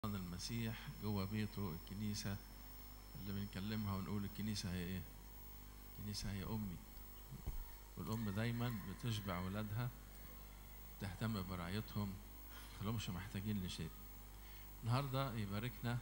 المسيح جوه بيته الكنيسة اللي بنكلمها ونقول الكنيسة هي ايه؟ الكنيسة هي أمي والأم دايما بتشبع ولادها تهتم برعايتهم تخليهمش محتاجين لشيء النهاردة يباركنا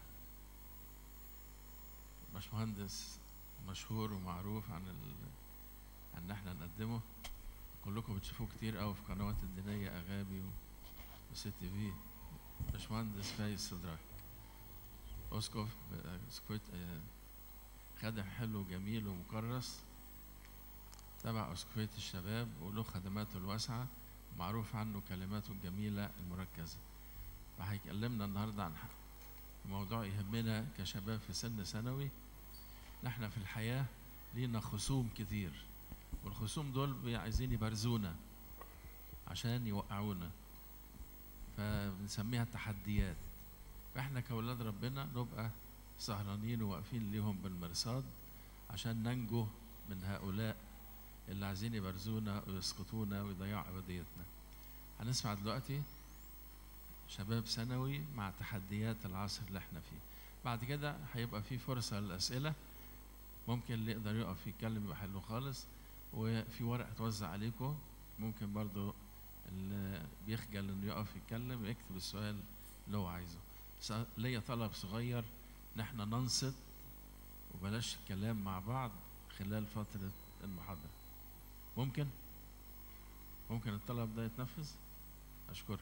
باشمهندس مشهور ومعروف عن ال... عن ان احنا نقدمه كلكم بتشوفوه كتير قوي في قنوات الدينية أغابي و... وسي تي في باشمهندس فايز صدراك اسقف اسكويت خادم حلو وجميل ومكرس تبع اسكويت الشباب وله خدماته الواسعة معروف عنه كلماته الجميلة المركزة وهيكلمنا النهاردة عن موضوع يهمنا كشباب في سن ثانوي نحن في الحياة لينا خصوم كتير والخصوم دول عايزين يبرزونا عشان يوقعونا فبنسميها تحديات فاحنا كأولاد ربنا نبقى سهرانين وواقفين ليهم بالمرصاد عشان ننجو من هؤلاء اللي عايزين يبرزونا ويسقطونا ويضيعوا أبديتنا هنسمع دلوقتي شباب ثانوي مع تحديات العصر اللي احنا فيه بعد كده هيبقى في فرصة للأسئلة ممكن اللي يقدر يقف يتكلم يبقى حلو خالص وفي ورقة توزع عليكم ممكن برضو اللي بيخجل انه يقف يتكلم يكتب السؤال اللي هو عايزه ليا طلب صغير ان احنا ننصت وبلاش الكلام مع بعض خلال فترة المحاضرة ممكن ممكن الطلب ده يتنفذ اشكركم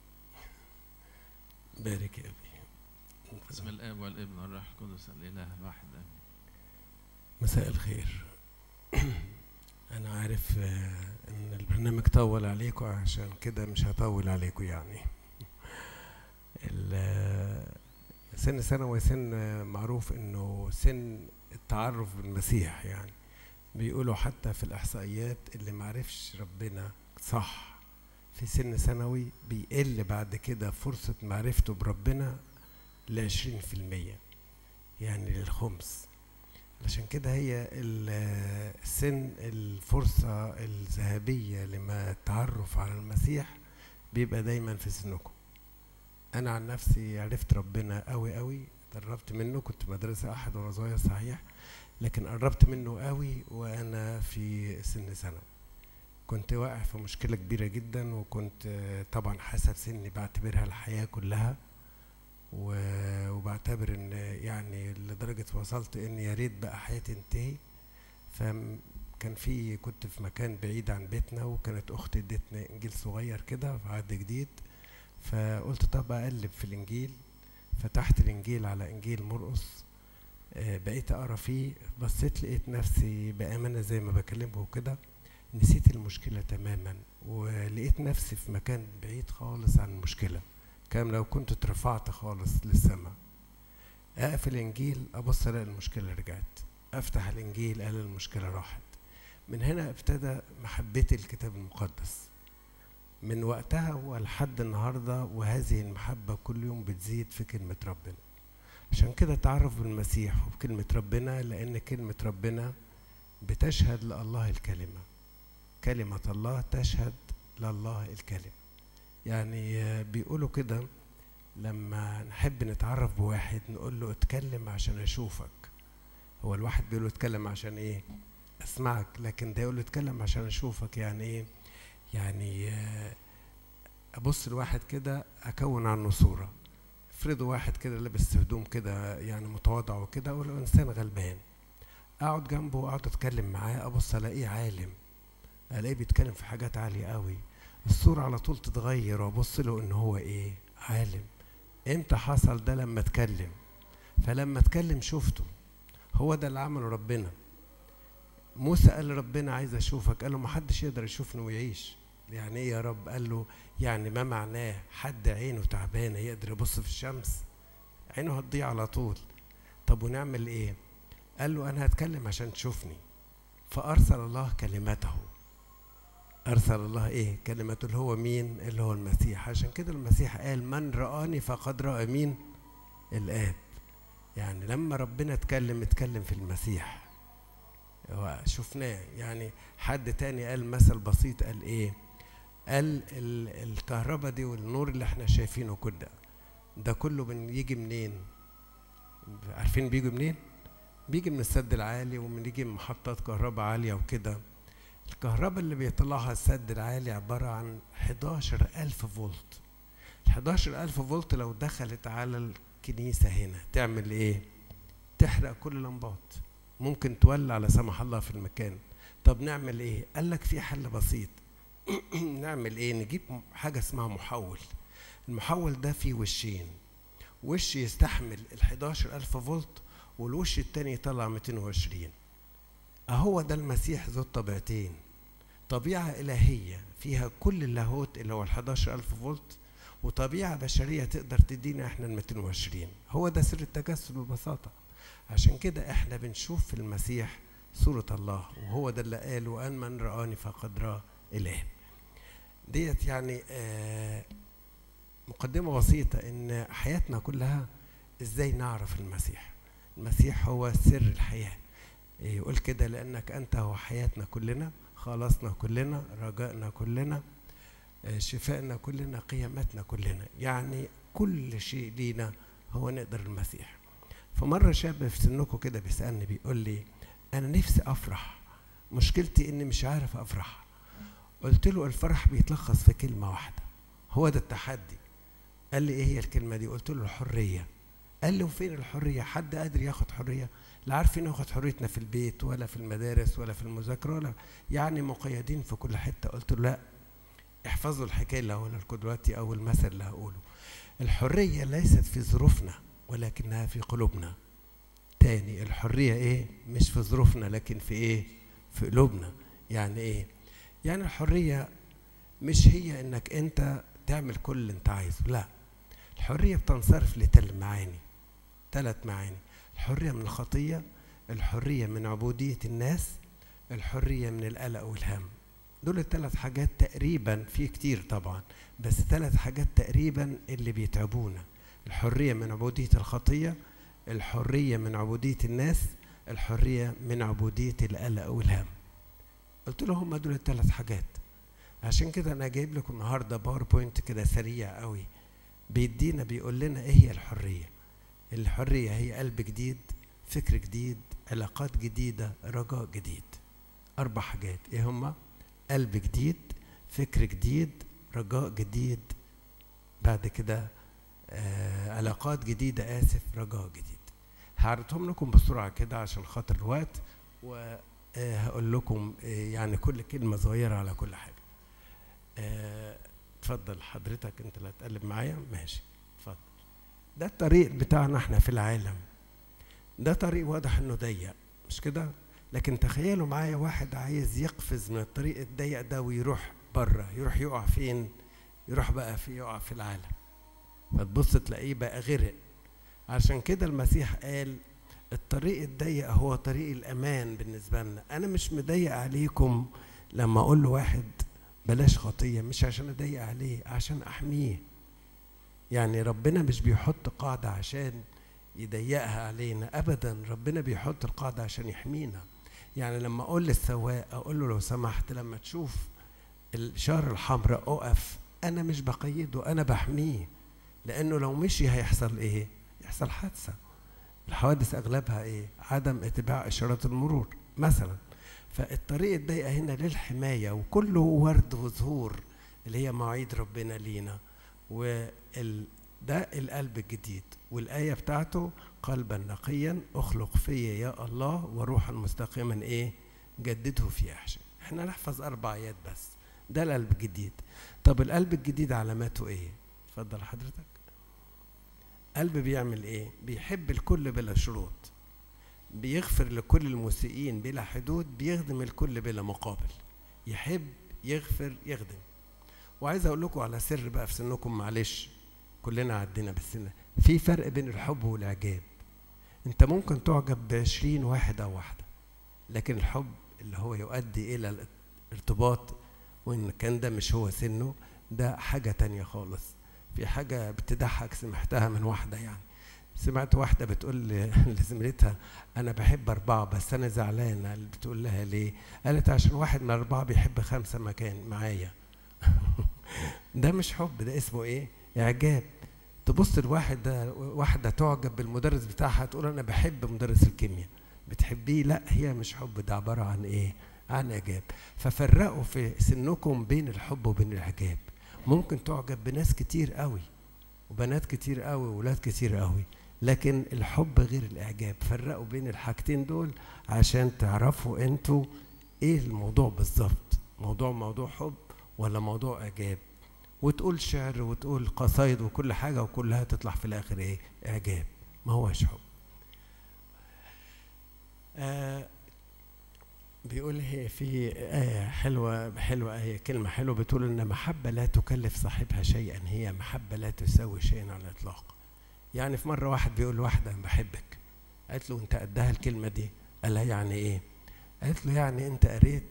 بارك يا ابي بسم الاب والابن والروح القدس الاله الواحد امين مساء الخير انا عارف ان البرنامج طول عليكم عشان كده مش هطول عليكم يعني سن ثانوي سن معروف انه سن التعرف بالمسيح يعني بيقولوا حتى في الاحصائيات اللي معرفش ربنا صح في سن ثانوي بيقل بعد كده فرصة معرفته بربنا لعشرين في المية يعني للخمس عشان كده هي السن الفرصة الذهبية لما التعرف على المسيح بيبقى دايما في سنكم أنا عن نفسي عرفت ربنا قوي قوي قربت منه كنت مدرسة أحد وأنا صغير صحيح لكن قربت منه قوي وأنا في سن ثانوي كنت واقع في مشكلة كبيرة جدا وكنت طبعا حسب سني بعتبرها الحياة كلها وبعتبر ان يعني لدرجة وصلت ان يا ريت بقى حياتي تنتهي فكان في كنت في مكان بعيد عن بيتنا وكانت اختي ادتني انجيل صغير كده في عهد جديد فقلت طب اقلب في الانجيل فتحت الانجيل على انجيل مرقص بقيت اقرا فيه بصيت لقيت نفسي بامانه زي ما بكلمه كده نسيت المشكله تماما ولقيت نفسي في مكان بعيد خالص عن المشكله كان لو كنت اترفعت خالص للسماء اقفل الانجيل ابص الاقي المشكله رجعت افتح الانجيل الاقي المشكله راحت من هنا ابتدى محبتي الكتاب المقدس من وقتها ولحد النهارده وهذه المحبه كل يوم بتزيد في كلمه ربنا عشان كده تعرف بالمسيح وبكلمه ربنا لان كلمه ربنا بتشهد لله الكلمه كلمه الله تشهد لله الكلمه يعني بيقولوا كده لما نحب نتعرف بواحد نقول له اتكلم عشان اشوفك هو الواحد بيقول له اتكلم عشان ايه اسمعك لكن ده يقول له اتكلم عشان اشوفك يعني ايه يعني ابص لواحد كده اكون عنه صوره افرضوا واحد كده لابس هدوم كده يعني متواضع وكده اقول له انسان غلبان اقعد جنبه واقعد اتكلم معاه ابص الاقيه عالم الاقيه بيتكلم في حاجات عاليه قوي الصورة على طول تتغير وابص له ان هو ايه عالم امتى حصل ده لما اتكلم فلما اتكلم شفته هو ده اللي عمله ربنا موسى قال لربنا عايز اشوفك قال له محدش يقدر يشوفني ويعيش يعني ايه يا رب قال له يعني ما معناه حد عينه تعبانه يقدر يبص في الشمس عينه هتضيع على طول طب ونعمل ايه قال له انا هتكلم عشان تشوفني فارسل الله كلمته أرسل الله إيه؟ كلمته اللي هو مين؟ اللي هو المسيح، عشان كده المسيح قال من رآني فقد رأى مين؟ الآب. يعني لما ربنا اتكلم اتكلم في المسيح. شفناه يعني حد تاني قال مثل بسيط قال إيه؟ قال الكهرباء دي والنور اللي احنا شايفينه كده ده كله بيجي منين عارفين بيجي منين بيجي من السد العالي ومن يجي من محطات كهرباء عالية وكده الكهرباء اللي بيطلعها السد العالي عبارة عن 11 ألف فولت ال 11 ألف فولت لو دخلت على الكنيسة هنا تعمل إيه؟ تحرق كل اللمبات ممكن تولع لا سمح الله في المكان طب نعمل إيه؟ قال لك في حل بسيط نعمل إيه؟ نجيب حاجة اسمها محول المحول ده فيه وشين وش يستحمل ال 11 ألف فولت والوش التاني يطلع 220 أهو ده المسيح ذو الطبيعتين طبيعة إلهية فيها كل اللاهوت اللي هو ال 11 ألف فولت وطبيعة بشرية تقدر تدينا احنا ال 220 هو ده سر التجسد ببساطة عشان كده احنا بنشوف في المسيح صورة الله وهو ده اللي قال وأن من رآني فقد رأى إله ديت يعني آه مقدمة بسيطة إن حياتنا كلها إزاي نعرف المسيح المسيح هو سر الحياة يقول كده لأنك أنت هو حياتنا كلنا خلاصنا كلنا رجائنا كلنا شفائنا كلنا قيامتنا كلنا يعني كل شيء لينا هو نقدر المسيح فمرة شاب في سنكم كده بيسألني بيقول لي أنا نفسي أفرح مشكلتي إني مش عارف أفرح قلت له الفرح بيتلخص في كلمة واحدة هو ده التحدي قال لي إيه هي الكلمة دي قلت له الحرية قال لي وفين الحرية حد قادر ياخد حرية لا عارفين ناخد حريتنا في البيت ولا في المدارس ولا في المذاكرة ولا يعني مقيدين في كل حتة قلت له لا احفظوا الحكاية اللي هقولها لكم دلوقتي أو المثل اللي هقوله الحرية ليست في ظروفنا ولكنها في قلوبنا تاني الحرية ايه مش في ظروفنا لكن في ايه في قلوبنا يعني ايه يعني الحرية مش هي انك انت تعمل كل اللي انت عايزه لا الحرية بتنصرف لثلاث معاني ثلاث معاني الحرية من الخطية الحرية من عبودية الناس الحرية من القلق والهم دول الثلاث حاجات تقريبا في كتير طبعا بس ثلاث حاجات تقريبا اللي بيتعبونا الحرية من عبودية الخطية الحرية من عبودية الناس الحرية من عبودية القلق والهم قلت له هم دول الثلاث حاجات عشان كده انا جايب لكم النهارده باوربوينت كده سريع قوي بيدينا بيقول لنا ايه هي الحريه الحريه هي قلب جديد فكر جديد علاقات جديده رجاء جديد اربع حاجات ايه هما قلب جديد فكر جديد رجاء جديد بعد كده آه علاقات جديده اسف رجاء جديد هعرضهم لكم بسرعه كده عشان خاطر الوقت وهقول لكم آه يعني كل كلمه صغيره على كل حاجه اتفضل حضرتك انت اللي هتقلب معايا ماشي اتفضل ده الطريق بتاعنا احنا في العالم ده طريق واضح انه ضيق مش كده لكن تخيلوا معايا واحد عايز يقفز من الطريق الضيق ده ويروح بره يروح يقع فين يروح بقى في يقع في العالم فتبص تلاقيه بقى غرق عشان كده المسيح قال الطريق الضيق هو طريق الامان بالنسبه لنا انا مش مضيق عليكم لما اقول له واحد بلاش خطية مش عشان أضيق عليه عشان أحميه يعني ربنا مش بيحط قاعدة عشان يضيقها علينا أبدا ربنا بيحط القاعدة عشان يحمينا يعني لما أقول للسواق أقول له لو سمحت لما تشوف الإشارة الحمراء أقف أنا مش بقيده أنا بحميه لأنه لو مشي هيحصل إيه؟ يحصل حادثة الحوادث أغلبها إيه؟ عدم اتباع إشارات المرور مثلا فالطريق الضيقة هنا للحماية وكله ورد وزهور اللي هي مواعيد ربنا لينا وال ده القلب الجديد والآية بتاعته قلبا نقيا اخلق فيا يا الله وروحا مستقيما ايه جدده في احشاء احنا نحفظ اربع ايات بس ده القلب الجديد طب القلب الجديد علاماته ايه اتفضل حضرتك قلب بيعمل ايه بيحب الكل بلا شروط بيغفر لكل المسيئين بلا حدود بيخدم الكل بلا مقابل يحب يغفر يخدم وعايز اقول لكم على سر بقى في سنكم معلش كلنا عدينا بالسنة في فرق بين الحب والاعجاب انت ممكن تعجب بعشرين واحد او واحدة لكن الحب اللي هو يؤدي الى الارتباط وان كان ده مش هو سنه ده حاجة تانية خالص في حاجة بتضحك سمعتها من واحدة يعني سمعت واحدة بتقول لزميلتها أنا بحب أربعة بس أنا زعلانة بتقول لها ليه؟ قالت عشان واحد من أربعة بيحب خمسة مكان معايا ده مش حب ده اسمه إيه؟ إعجاب تبص الواحد ده واحدة تعجب بالمدرس بتاعها تقول أنا بحب مدرس الكيمياء بتحبيه لا هي مش حب ده عبارة عن إيه عن إعجاب ففرقوا في سنكم بين الحب وبين الإعجاب ممكن تعجب بناس كتير قوي وبنات كتير قوي وولاد كتير قوي لكن الحب غير الإعجاب فرقوا بين الحاجتين دول عشان تعرفوا انتوا ايه الموضوع بالظبط موضوع موضوع حب ولا موضوع إعجاب وتقول شعر وتقول قصايد وكل حاجة وكلها تطلع في الآخر إيه؟ إعجاب ما هوش حب. آه بيقول هي في آية حلوة حلوة آية كلمة حلوة بتقول إن محبة لا تكلف صاحبها شيئا هي محبة لا تساوي شيئا على الإطلاق. يعني في مرة واحد بيقول لواحدة أنا بحبك. قالت له أنت قدها الكلمة دي؟ قال لها يعني إيه؟ قالت له يعني أنت قريت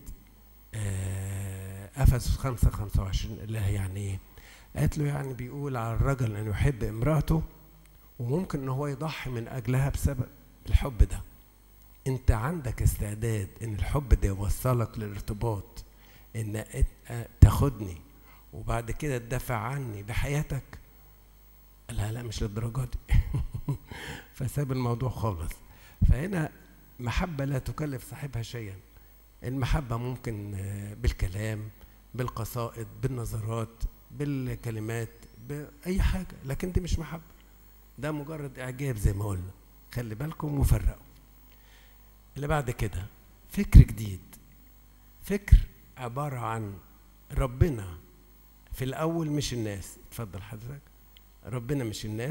آه افسس 5 25 اللي هي يعني ايه؟ قالت له يعني بيقول على الرجل انه يحب امراته وممكن ان هو يضحي من اجلها بسبب الحب ده. انت عندك استعداد ان الحب ده يوصلك للارتباط ان تاخدني وبعد كده تدافع عني بحياتك؟ لا لا مش للدرجه دي. فساب الموضوع خالص. فهنا محبه لا تكلف صاحبها شيئا. المحبة ممكن بالكلام بالقصائد بالنظرات بالكلمات بأي حاجة لكن دي مش محبة ده مجرد إعجاب زي ما قلنا خلي بالكم وفرقوا اللي بعد كده فكر جديد فكر عبارة عن ربنا في الأول مش الناس اتفضل حضرتك ربنا مش الناس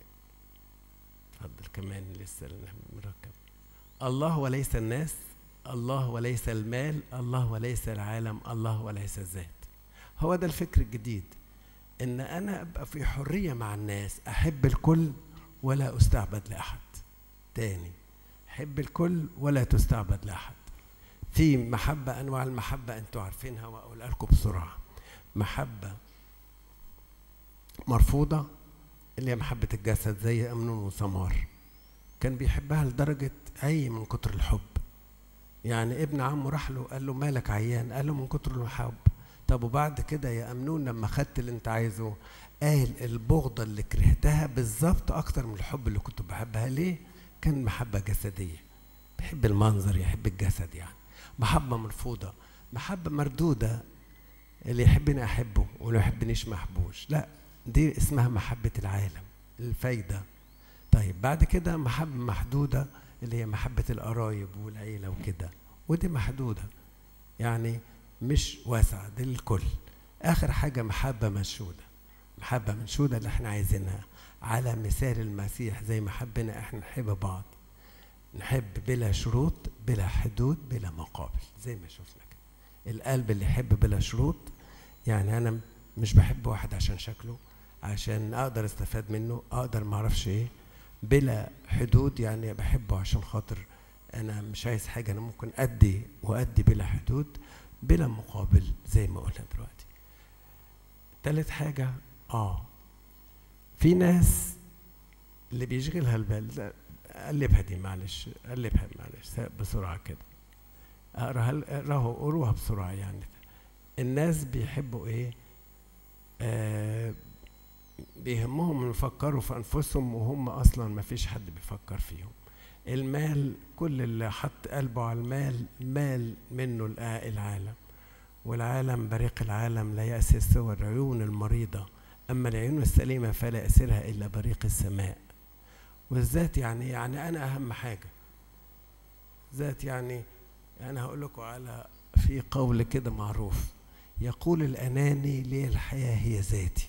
اتفضل كمان لسه مركب الله وليس الناس الله وليس المال الله وليس العالم الله وليس الذات هو ده الفكر الجديد ان انا ابقى في حريه مع الناس احب الكل ولا استعبد لاحد تاني حب الكل ولا تستعبد لاحد في محبه انواع المحبه انتوا عارفينها واقول لكم بسرعه محبه مرفوضه اللي هي محبه الجسد زي امنون وسمار كان بيحبها لدرجه عي من كتر الحب يعني ابن عمه راح له قال له مالك عيان قال له من كتر الحب طب وبعد كده يا امنون لما خدت اللي انت عايزه قال البغضه اللي كرهتها بالظبط اكتر من الحب اللي كنت بحبها ليه كان محبه جسديه بيحب المنظر يحب الجسد يعني محبه مرفوضه محبه مردوده اللي يحبني احبه واللي ما يحبنيش ما احبوش لا دي اسمها محبه العالم الفايده طيب بعد كده محبه محدوده اللي هي محبة القرايب والعيلة وكده ودي محدودة يعني مش واسعة دي للكل آخر حاجة محبة منشودة محبة منشودة اللي احنا عايزينها على مثال المسيح زي ما حبنا احنا نحب بعض نحب بلا شروط بلا حدود بلا مقابل زي ما شفنا كده القلب اللي يحب بلا شروط يعني انا مش بحب واحد عشان شكله عشان اقدر استفاد منه اقدر معرفش ايه بلا حدود يعني بحبه عشان خاطر انا مش عايز حاجه انا ممكن ادي وادي بلا حدود بلا مقابل زي ما قلنا دلوقتي تالت حاجه اه في ناس اللي بيشغلها البال قلبها دي معلش قلبها معلش بسرعه كده اقراها اقراها قروها بسرعه يعني الناس بيحبوا ايه آه بيهمهم يفكروا في انفسهم وهم اصلا ما فيش حد بيفكر فيهم المال كل اللي حط قلبه على المال مال منه العالم والعالم بريق العالم لا يأسر سوى العيون المريضة أما العيون السليمة فلا يأسرها إلا بريق السماء والذات يعني يعني أنا أهم حاجة ذات يعني أنا هقول لكم على في قول كده معروف يقول الأناني لي الحياة هي ذاتي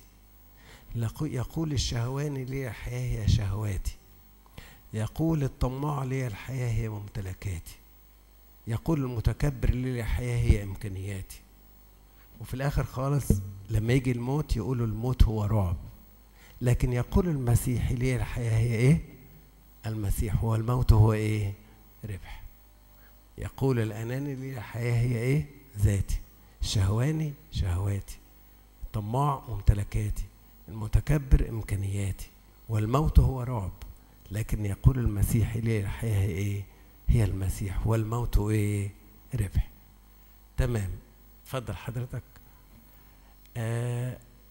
يقول الشهواني لي الحياة هي شهواتي يقول الطماع لي الحياة هي ممتلكاتي يقول المتكبر لي الحياة هي إمكانياتي وفي الآخر خالص لما يجي الموت يقولوا الموت هو رعب لكن يقول المسيح لي الحياة هي إيه؟ المسيح هو الموت هو إيه؟ ربح يقول الأناني لي الحياة هي إيه؟ ذاتي الشهواني شهواتي الطماع ممتلكاتي المتكبر إمكانياتي والموت هو رعب لكن يقول المسيح لي الحياة هي إيه؟ هي المسيح والموت إيه؟ ربح تمام اتفضل حضرتك آه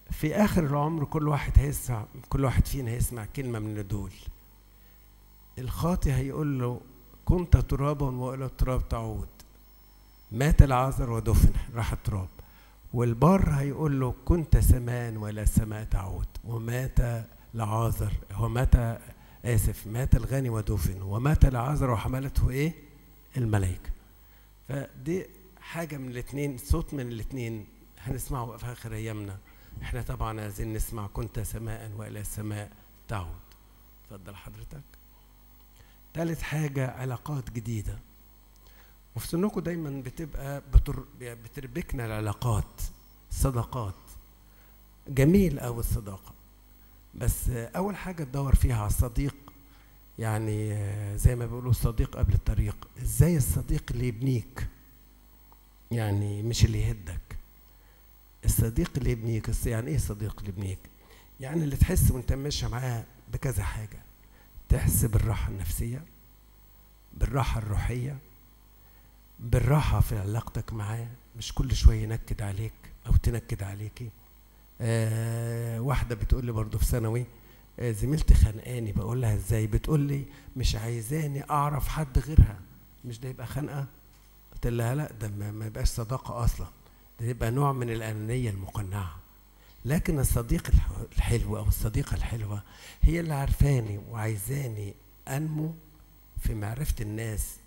في اخر العمر كل واحد هيسمع كل واحد فينا هيسمع كلمه من دول الخاطي هيقول له كنت ترابا والى التراب تعود مات العازر ودفن راح التراب والبار هيقول له كنت سماء ولا السماء تعود ومات لعازر ومات اسف مات الغني ودفن ومات العازر وحملته ايه الملائكه فدي حاجه من الاثنين صوت من الاثنين هنسمعه في اخر ايامنا احنا طبعا عايزين نسمع كنت سماء والى السماء تعود اتفضل حضرتك ثالث حاجه علاقات جديده وفي سنكم دايما بتبقى بتر... بتربكنا العلاقات صداقات جميل أوي الصداقة بس أول حاجة تدور فيها على الصديق يعني زي ما بيقولوا الصديق قبل الطريق ازاي الصديق اللي يبنيك يعني مش اللي يهدك الصديق اللي يبنيك يعني ايه الصديق اللي يبنيك يعني اللي تحس وانت ماشي معاه بكذا حاجة تحس بالراحة النفسية بالراحة الروحية بالراحة في علاقتك معاه مش كل شوية ينكد عليك أو تنكد عليكي آه واحدة بتقول لي برضه في ثانوي آه زميلتي خانقاني بقول لها ازاي بتقول لي مش عايزاني أعرف حد غيرها مش ده يبقى خنقة قلت لها لا ده ما يبقاش صداقة أصلا ده يبقى نوع من الأنانية المقنعة لكن الصديق الحلو أو الصديقة الحلوة هي اللي عارفاني وعايزاني أنمو في معرفة الناس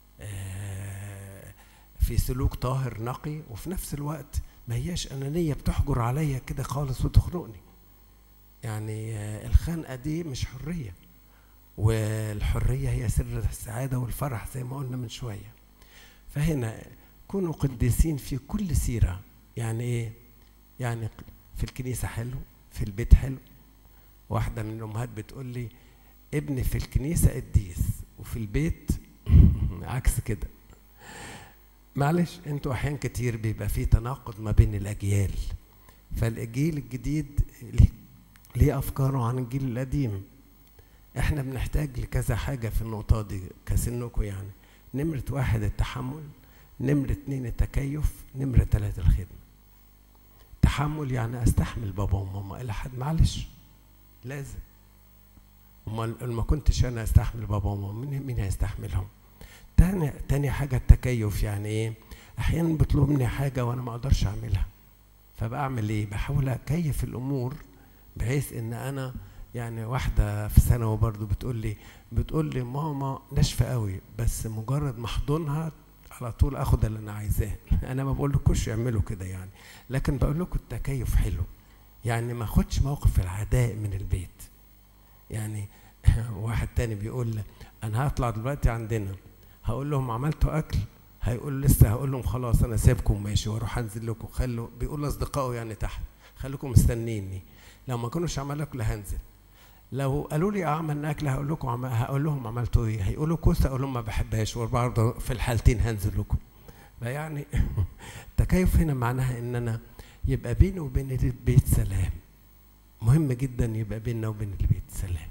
آه في سلوك طاهر نقي وفي نفس الوقت ما هياش أنانية بتحجر عليا كده خالص وتخنقني يعني آه الخنقة دي مش حرية والحرية هي سر السعادة والفرح زي ما قلنا من شوية فهنا كونوا قديسين في كل سيرة يعني ايه يعني في الكنيسة حلو في البيت حلو واحدة من الأمهات بتقول لي ابني في الكنيسة قديس وفي البيت عكس كده معلش انتوا احيان كتير بيبقى في تناقض ما بين الاجيال فالجيل الجديد ليه افكاره عن الجيل القديم احنا بنحتاج لكذا حاجه في النقطه دي كسنكم يعني نمره واحد التحمل نمره اتنين التكيف نمره تلاته الخدمه تحمل يعني استحمل بابا وماما الى حد معلش لازم امال ما كنتش انا استحمل بابا وماما مين مين هيستحملهم تاني تاني حاجه التكيف يعني ايه احيانا بيطلب مني حاجه وانا ما اقدرش اعملها فبعمل ايه بحاول اكيف الامور بحيث ان انا يعني واحده في ثانوي برضو بتقول لي بتقول لي ماما ناشفه قوي بس مجرد ما احضنها على طول اخد اللي انا عايزاه انا ما بقول لكوش اعملوا كده يعني لكن بقول لكم التكيف حلو يعني ما اخدش موقف العداء من البيت يعني واحد تاني بيقول انا هطلع دلوقتي عندنا هقول لهم عملتوا اكل هيقول لسه هقول لهم خلاص انا سيبكم ماشي واروح انزل لكم خلوا بيقول لاصدقائه يعني تحت خليكم مستنيني لو ما كانوش عملوا اكل هنزل لو قالوا لي اعمل اكل هقول لكم عم... هقول لهم عملتوا ايه هيقولوا كوسه اقول لهم ما بحبهاش وبرضه في الحالتين هنزل لكم فيعني التكيف هنا معناها ان انا يبقى بيني وبين البيت سلام مهم جدا يبقى بيننا وبين البيت سلام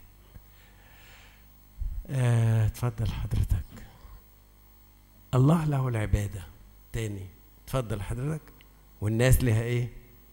آه، اتفضل حضرتك الله له العبادة تاني اتفضل حضرتك والناس لها ايه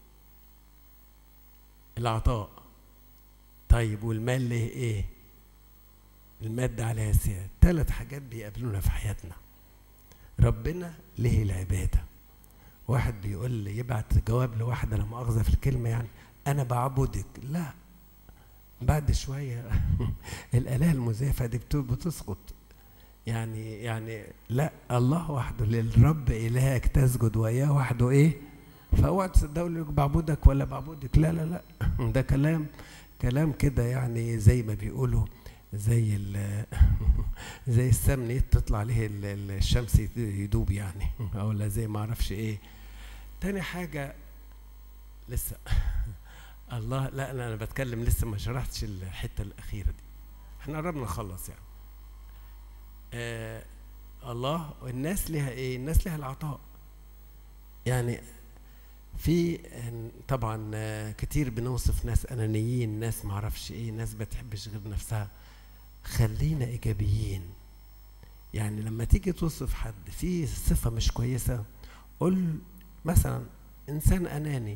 العطاء طيب والمال له ايه المادة عليها سيادة ثلاث حاجات بيقابلونا في حياتنا ربنا له العبادة واحد بيقول لي يبعت جواب لواحدة لا مؤاخذة في الكلمة يعني أنا بعبدك لا بعد شوية الآلهة المزيفة دي بتسقط يعني يعني لا الله وحده للرب إلهك تسجد وإياه وحده إيه فاوعى تصدقوا لي بعبدك ولا بعبدك لا لا لا ده كلام كلام كده يعني زي ما بيقولوا زي ال زي السمن تطلع عليه الشمس يدوب يعني او لا زي ما اعرفش ايه تاني حاجه لسه الله لا انا بتكلم لسه ما شرحتش الحته الاخيره دي احنا قربنا نخلص يعني آه الله الناس لها ايه الناس لها العطاء يعني في طبعا كتير بنوصف ناس انانيين ناس ما اعرفش ايه ناس بتحبش غير نفسها خلينا ايجابيين يعني لما تيجي توصف حد فيه صفه مش كويسه قول مثلا انسان اناني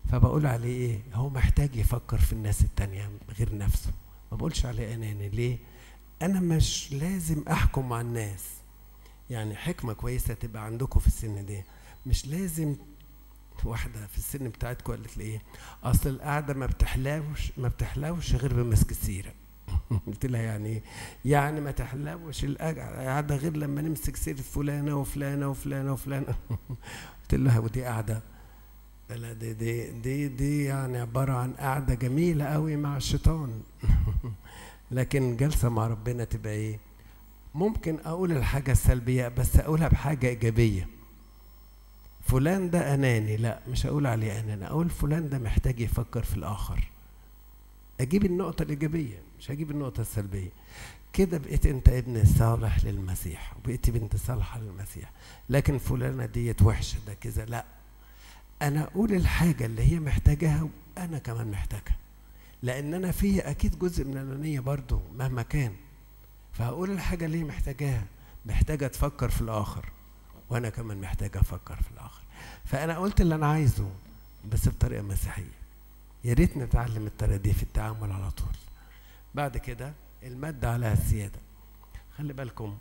فبقول عليه ايه هو محتاج يفكر في الناس التانية غير نفسه ما بقولش عليه اناني ليه انا مش لازم احكم على الناس يعني حكمة كويسة تبقى عندكم في السن ده مش لازم واحدة في السن بتاعتكم قالت لي ايه اصل القعدة ما بتحلاوش ما بتحلاوش غير بمسك السيرة قلت لها يعني ايه يعني ما تحلاوش القعدة غير لما نمسك سيرة فلانة وفلانة وفلانة وفلانة قلت لها ودي قعدة لا دي دي دي دي يعني عبارة عن قعدة جميلة قوي مع الشيطان لكن جلسة مع ربنا تبقى ايه ممكن اقول الحاجة السلبية بس اقولها بحاجة ايجابية فلان ده اناني لا مش هقول عليه اناني اقول فلان ده محتاج يفكر في الاخر اجيب النقطة الايجابية مش هجيب النقطة السلبية كده بقيت انت ابن صالح للمسيح وبقيت بنت صالحة للمسيح لكن فلانة ديت وحشة ده كذا لا انا اقول الحاجة اللي هي محتاجاها وانا كمان محتاجها لان انا فيا اكيد جزء من الانانية برضو مهما كان فهقول الحاجة اللي هي محتاجاها محتاجة تفكر في الاخر وانا كمان محتاج افكر في الاخر فانا قلت اللي انا عايزه بس بطريقة مسيحية يا ريت نتعلم الطريقة دي في التعامل على طول بعد كده المادة على السيادة خلي بالكم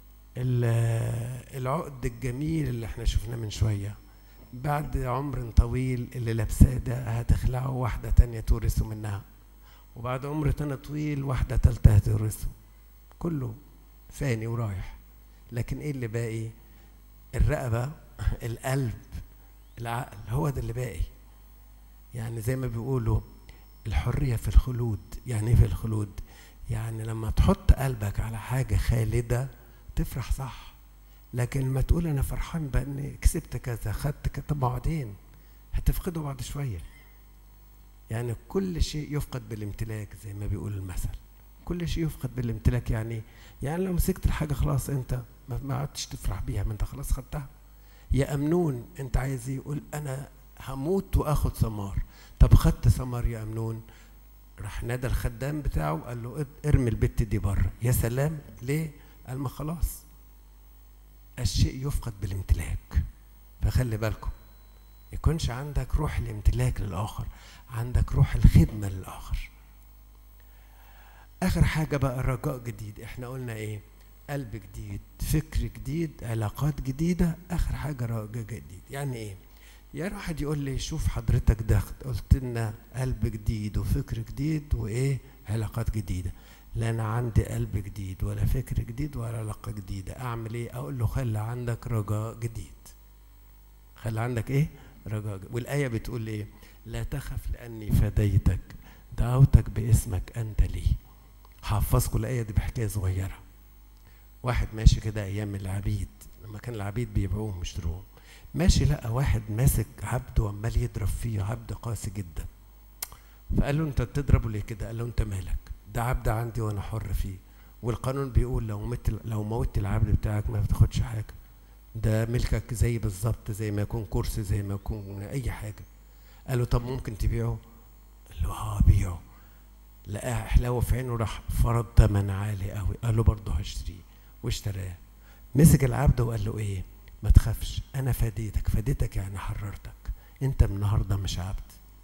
العقد الجميل اللي احنا شفناه من شوية بعد عمر طويل اللي لابساه ده هتخلعه واحدة تانية تورثه منها وبعد عمر تاني طويل واحدة تالتة هتورثه كله فاني ورايح لكن ايه اللي باقي الرقبة القلب العقل هو ده اللي باقي يعني زي ما بيقولوا الحرية في الخلود يعني ايه في الخلود يعني لما تحط قلبك على حاجة خالدة تفرح صح لكن لما تقول انا فرحان باني كسبت كذا خدت كذا طب بعدين هتفقده بعد شوية يعني كل شيء يفقد بالامتلاك زي ما بيقول المثل كل شيء يفقد بالامتلاك يعني يعني لو مسكت الحاجة خلاص انت ما عدتش تفرح بيها ما انت خلاص خدتها يا امنون انت عايز يقول انا هموت واخد ثمار طب خدت ثمر يا امنون راح نادى الخدام بتاعه قال له ارمي البت دي بره يا سلام ليه قال ما خلاص الشيء يفقد بالامتلاك فخلي بالكم يكونش عندك روح الامتلاك للاخر عندك روح الخدمه للاخر اخر حاجه بقى الرجاء جديد احنا قلنا ايه قلب جديد فكر جديد علاقات جديده اخر حاجه رجاء جديد يعني ايه يا واحد يقول لي شوف حضرتك ده قلت لنا قلب جديد وفكر جديد وايه علاقات جديده لا انا عندي قلب جديد ولا فكر جديد ولا علاقه جديده اعمل ايه اقول له خلي عندك رجاء جديد خلي عندك ايه رجاء جديد. والايه بتقول ايه لا تخف لاني فديتك دعوتك باسمك انت لي حفظكم الايه دي بحكايه صغيره واحد ماشي كده ايام العبيد لما كان العبيد بيبيعوهم ويشتروهم ماشي لقى واحد ماسك عبد وعمال يضرب فيه عبد قاسي جدا فقال له انت بتضربه ليه كده قال له انت مالك ده عبد عندي وانا حر فيه والقانون بيقول لو مت لو موتت العبد بتاعك ما بتاخدش حاجه ده ملكك زي بالظبط زي ما يكون كرسي زي ما يكون اي حاجه قال له طب ممكن تبيعه قال له اه بيعه لقاه حلاوه في عينه راح فرض ثمن عالي قوي قال له برضه هشتريه واشتراه مسك العبد وقال له ايه ما تخافش انا فديتك فديتك يعني حررتك انت من النهارده مش عبد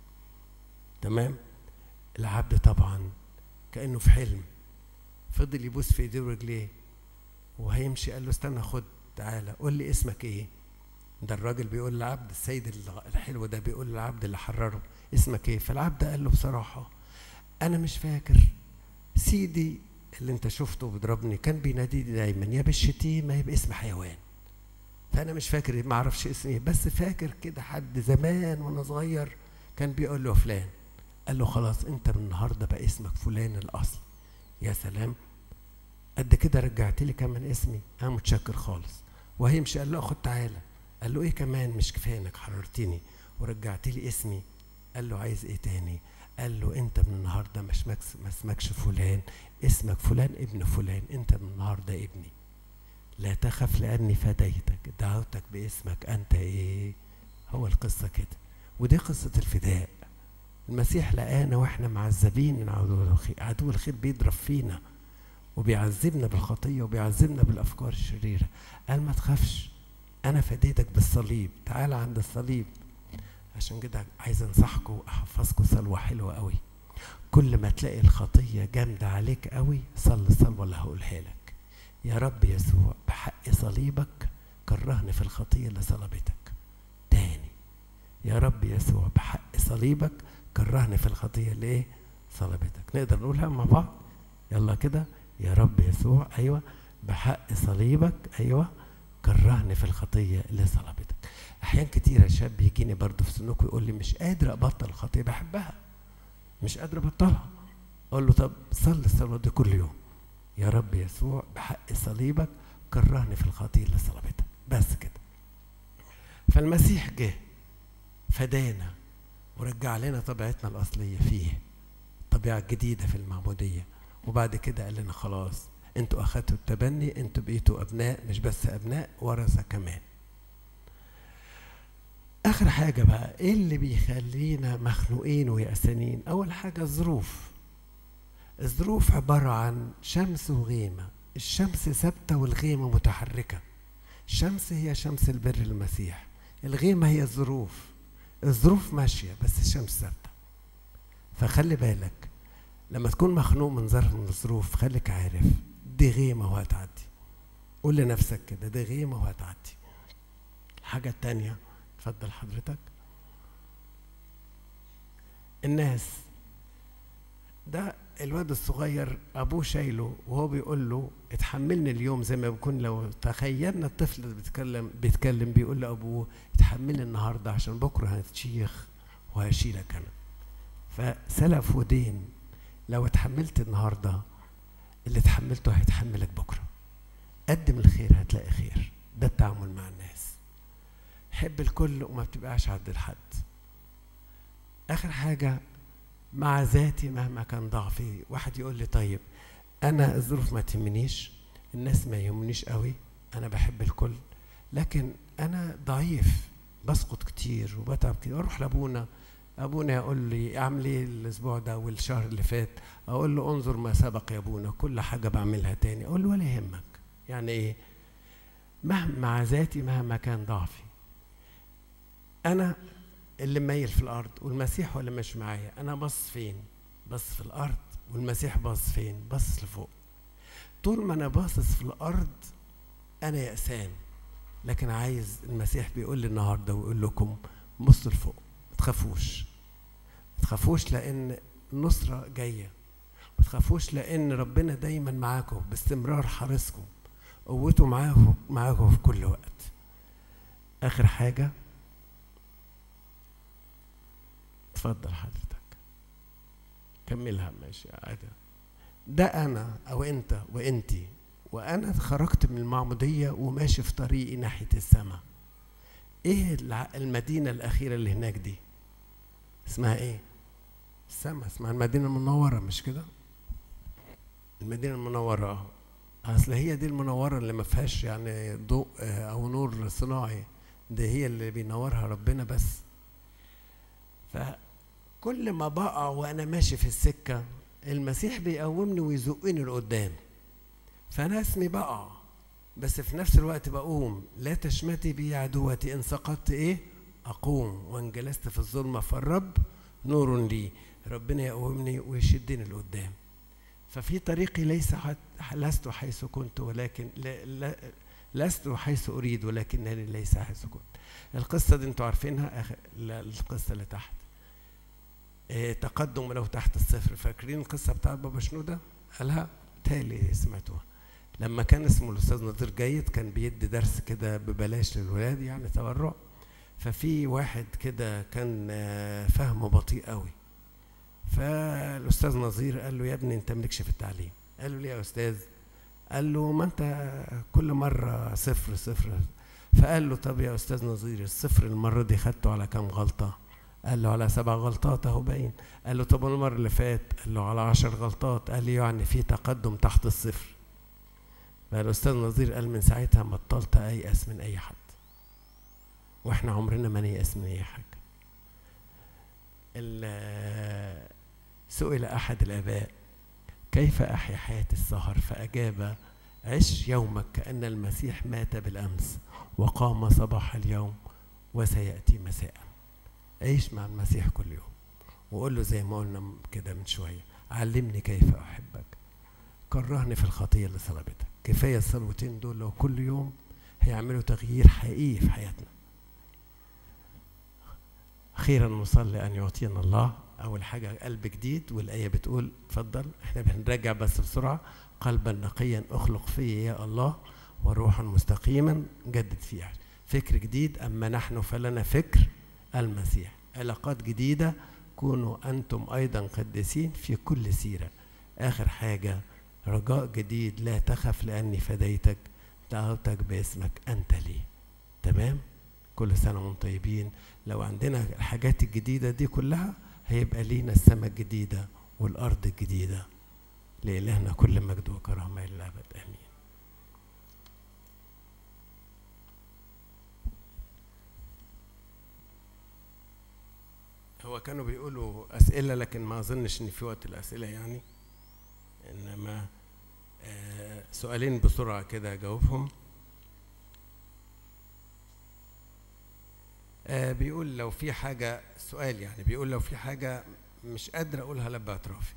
تمام العبد طبعا كانه في حلم فضل يبوس في ايديه ورجليه وهيمشي قال له استنى خد تعالى قول لي اسمك ايه ده الراجل بيقول للعبد السيد الحلو ده بيقول للعبد اللي حرره اسمك ايه فالعبد قال له بصراحه انا مش فاكر سيدي اللي انت شفته بيضربني كان بيناديني دايما يا بالشتيمه يا باسم حيوان فانا مش فاكر ما اعرفش اسمي بس فاكر كده حد زمان وانا صغير كان بيقول له فلان قال له خلاص انت من النهارده بقى اسمك فلان الاصل يا سلام قد كده رجعت لي كمان اسمي انا متشكر خالص وهيمشي قال له خد تعالى قال له ايه كمان مش كفايه انك حررتني ورجعت لي اسمي قال له عايز ايه تاني قال له انت من النهارده مش ما اسمكش فلان اسمك فلان ابن فلان انت من النهارده ابني لا تخف لاني فديتك دعوتك باسمك انت ايه هو القصه كده ودي قصه الفداء المسيح لقانا واحنا معذبين من عدو الخير عدو الخير بيضرب فينا وبيعذبنا بالخطيه وبيعذبنا بالافكار الشريره قال ما تخافش انا فديتك بالصليب تعال عند الصليب عشان كده عايز انصحكم احفظكم صلوه حلوه قوي كل ما تلاقي الخطيه جامده عليك قوي صلي الصلوه اللي هقولها لك يا رب يسوع بحق صليبك كرهني في الخطيه اللي صلبتك تاني يا رب يسوع بحق صليبك كرهني في الخطيه اللي ايه صلبتك نقدر نقولها مع بعض يلا كده يا رب يسوع ايوه بحق صليبك ايوه كرهني في الخطيه اللي صلبتك احيان كتيره شاب يجيني برضه في سنكم يقول لي مش قادر ابطل الخطيه بحبها مش قادر ابطلها اقول له طب صلي الصلاه دي كل يوم يا رب يسوع بحق صليبك كرهني في الخطيه اللي صلبتك بس كده فالمسيح جه فدانا ورجع لنا طبيعتنا الاصليه فيه الطبيعه الجديده في المعموديه وبعد كده قال لنا خلاص انتوا اخدتوا التبني انتوا بقيتوا ابناء مش بس ابناء ورثه كمان اخر حاجه بقى ايه اللي بيخلينا مخنوقين ويأسانين اول حاجه الظروف الظروف عباره عن شمس وغيمه الشمس ثابته والغيمه متحركه الشمس هي شمس البر المسيح الغيمه هي الظروف الظروف ماشيه بس الشمس ثابته فخلي بالك لما تكون مخنوق من ظرف من الظروف خليك عارف دي غيمه وهتعدي قول لنفسك كده دي غيمه وهتعدي الحاجه التانيه اتفضل حضرتك الناس ده الواد الصغير ابوه شايله وهو بيقول له اتحملني اليوم زي ما بيكون لو تخيلنا الطفل اللي بيتكلم بيتكلم بيقول لابوه اتحملني النهارده عشان بكره هتشيخ وهشيلك انا فسلف ودين لو اتحملت النهارده اللي اتحملته هيتحملك بكره قدم الخير هتلاقي خير ده التعامل مع الناس حب الكل وما بتبقاش عند الحد اخر حاجه مع ذاتي مهما كان ضعفي واحد يقول لي طيب انا الظروف ما تهمنيش الناس ما يهمنيش قوي انا بحب الكل لكن انا ضعيف بسقط كتير وبتعب كتير اروح لابونا ابونا يقول لي اعمل ايه الاسبوع ده والشهر اللي فات اقول له انظر ما سبق يا ابونا كل حاجه بعملها تاني اقول له ولا يهمك يعني ايه مهما مع ذاتي مهما كان ضعفي انا اللي مايل في الارض والمسيح ولا مش معايا انا بص فين بص في الارض والمسيح باص فين باصص لفوق طول ما انا باصص في الارض انا يأسان لكن عايز المسيح بيقول لي النهارده ويقول لكم بصوا لفوق ما تخافوش ما تخافوش لان النصره جايه ما تخافوش لان ربنا دايما معاكم باستمرار حارسكم قوته معاكم معاكم في كل وقت اخر حاجه اتفضل حضرتك كملها ماشي عادي ده انا او انت وانتي وانا خرجت من المعموديه وماشي في طريقي ناحيه السماء ايه المدينه الاخيره اللي هناك دي اسمها ايه السماء اسمها المدينه المنوره مش كده المدينه المنوره اه اصل هي دي المنوره اللي ما فيهاش يعني ضوء او نور صناعي دي هي اللي بينورها ربنا بس فكل ما بقع وانا ماشي في السكه المسيح بيقومني ويزقني لقدام فانا اسمي بقع بس في نفس الوقت بقوم لا تشمتي بي عدوتي ان سقطت ايه اقوم وان جلست في الظلمه فالرب نور لي ربنا يقومني ويشدني لقدام ففي طريقي ليس لست حيث كنت ولكن لا لا لست حيث اريد ولكنني ليس حيث كنت القصه دي انتوا عارفينها القصه اللي تحت إيه تقدم ولو تحت الصفر فاكرين القصه بتاعت بابا شنوده قالها تالي سمعتوها لما كان اسمه الاستاذ نظير جيد كان بيدي درس كده ببلاش للولاد يعني تبرع ففي واحد كده كان فهمه بطيء قوي فالاستاذ نظير قال له يا ابني انت مالكش في التعليم قال له ليه يا استاذ قال له ما انت كل مره صفر صفر فقال له طب يا استاذ نظير الصفر المره دي خدته على كام غلطه قال له على سبع غلطات اهو باين قال له طب المره اللي فات قال له على عشر غلطات قال لي يعني في تقدم تحت الصفر فالاستاذ نظير قال من ساعتها بطلت ايأس من اي حد واحنا عمرنا ما نيأس من اي حاجه سئل احد الاباء كيف احيا حياه السهر فاجاب عش يومك كان المسيح مات بالامس وقام صباح اليوم وسياتي مساء عيش مع المسيح كل يوم وقول له زي ما قلنا كده من شويه علمني كيف احبك كرهني في الخطيه اللي صلبتك كفايه الصلوتين دول لو كل يوم هيعملوا تغيير حقيقي في حياتنا اخيرا نصلي ان يعطينا الله اول حاجه قلب جديد والايه بتقول اتفضل احنا بنراجع بس بسرعه قلبا نقيا اخلق فيه يا الله وروحا مستقيما جدد فيه فكر جديد اما نحن فلنا فكر المسيح علاقات جديده كونوا انتم ايضا قديسين في كل سيره اخر حاجه رجاء جديد لا تخف لاني فديتك دعوتك باسمك انت لي تمام كل سنه وانتم طيبين لو عندنا الحاجات الجديده دي كلها هيبقى لينا السماء الجديده والارض الجديده لإلهنا كل مجد وكرامه الى الابد امين هو كانوا بيقولوا اسئله لكن ما اظنش ان في وقت الاسئله يعني انما آه سؤالين بسرعه كده اجاوبهم آه بيقول لو في حاجه سؤال يعني بيقول لو في حاجه مش قادر اقولها لا باعترافي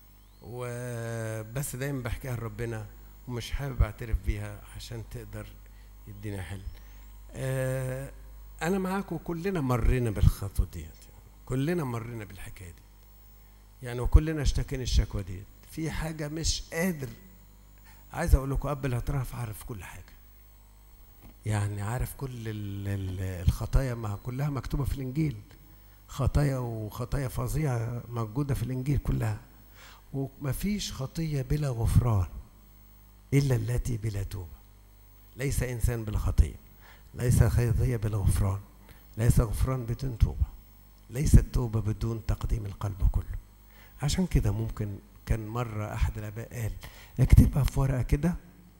وبس دايما بحكيها لربنا ومش حابب اعترف بيها عشان تقدر يدينا حل آه انا معاكم كلنا مرينا بالخطوه ديت كلنا مرينا بالحكايه دي يعني وكلنا اشتكينا الشكوى دي في حاجه مش قادر عايز اقول لكم قبل الاعتراف عارف كل حاجه يعني عارف كل الخطايا ما كلها مكتوبه في الانجيل خطايا وخطايا فظيعه موجوده في الانجيل كلها ومفيش خطيه بلا غفران الا التي بلا توبه ليس انسان بلا خطيه ليس خطيه بلا غفران ليس غفران بدون توبه ليست توبة بدون تقديم القلب كله عشان كده ممكن كان مرة أحد الآباء قال اكتبها في ورقة كده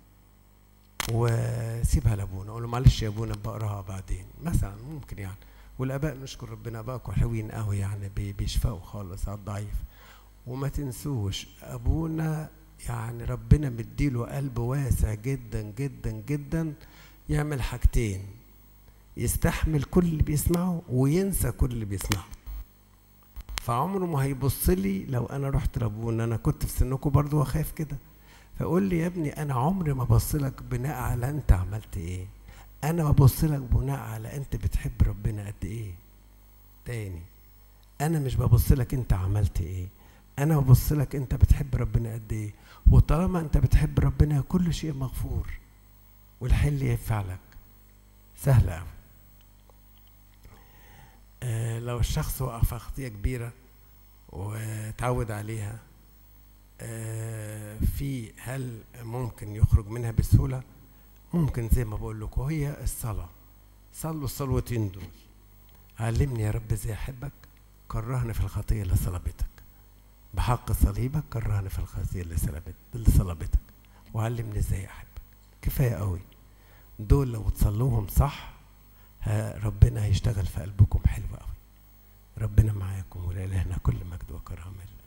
وسيبها لأبونا أقول له معلش يا أبونا بقراها بعدين مثلا ممكن يعني والآباء نشكر ربنا آبائكم حلوين قوي يعني بيشفقوا خالص على الضعيف وما تنسوش أبونا يعني ربنا مديله قلب واسع جدا جدا جدا يعمل حاجتين يستحمل كل اللي بيسمعه وينسى كل اللي بيسمعه فعمره ما هيبص لي لو انا رحت لابونا انا كنت في سنكم برضو واخاف كده فقول لي يا ابني انا عمري ما بص لك بناء على انت عملت ايه انا ببص لك بناء على انت بتحب ربنا قد ايه تاني انا مش ببص لك انت عملت ايه انا ببص لك انت بتحب ربنا قد ايه وطالما انت بتحب ربنا كل شيء مغفور والحل ينفع لك سهل قوي آه لو الشخص وقع في خطية كبيرة وتعود عليها آه في هل ممكن يخرج منها بسهولة؟ ممكن زي ما بقول لكم وهي الصلاة صلوا الصلوتين دول علمني يا رب ازاي احبك كرهني في الخطية اللي صلبتك بحق صليبك كرهني في الخطية اللي صلبت اللي صلبتك وعلمني ازاي احبك كفاية قوي دول لو تصلوهم صح ربنا هيشتغل في قلبكم حلو قوي ربنا معاكم ولإلهنا كل مجد وكرامه